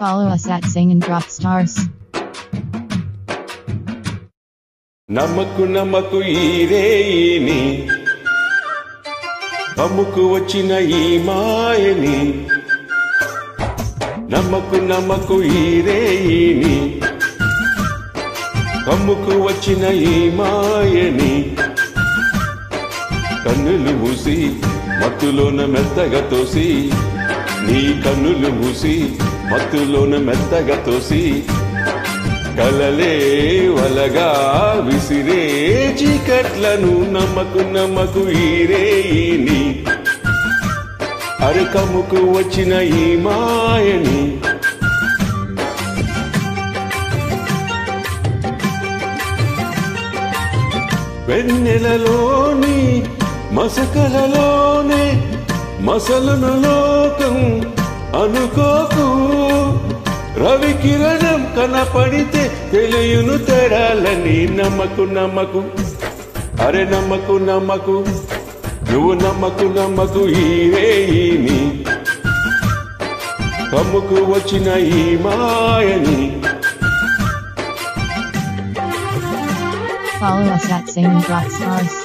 Follow us at Sing and Drop Stars. నమ్మకు నమ్మకు ఈ రేయిని కమ్ముకు వచ్చిన ఈ మాయని నమ్మకు నమ్మకు ఈ రేయిని కమ్ముకు వచ్చిన ఈ మాయని కన్నులు మూసి మత్తులోన మెత్తగా తోసి నీ కన్నులు మూసి మత్తులోన మెత్తగా తోసి కలలే వలగా విసిరే చీకట్లను నమ్మకు నమ్మకు ఈరేయిని అరకముకు వచ్చిన ఈ మాయని వెన్నెలలోని మసకలలోనే మసలును లోకం అనుకోకు రవి కిరణం కనపడితే తెలియను తెరాలని నమ్మకు నమ్మకు అరే నమ్మకు నమ్మకు నువ్వు నమ్మకు నమ్మకు ఈ రేయిని కమ్ముకు వచ్చిన ఈ మాయని Follow us at Sing and Drop Stars.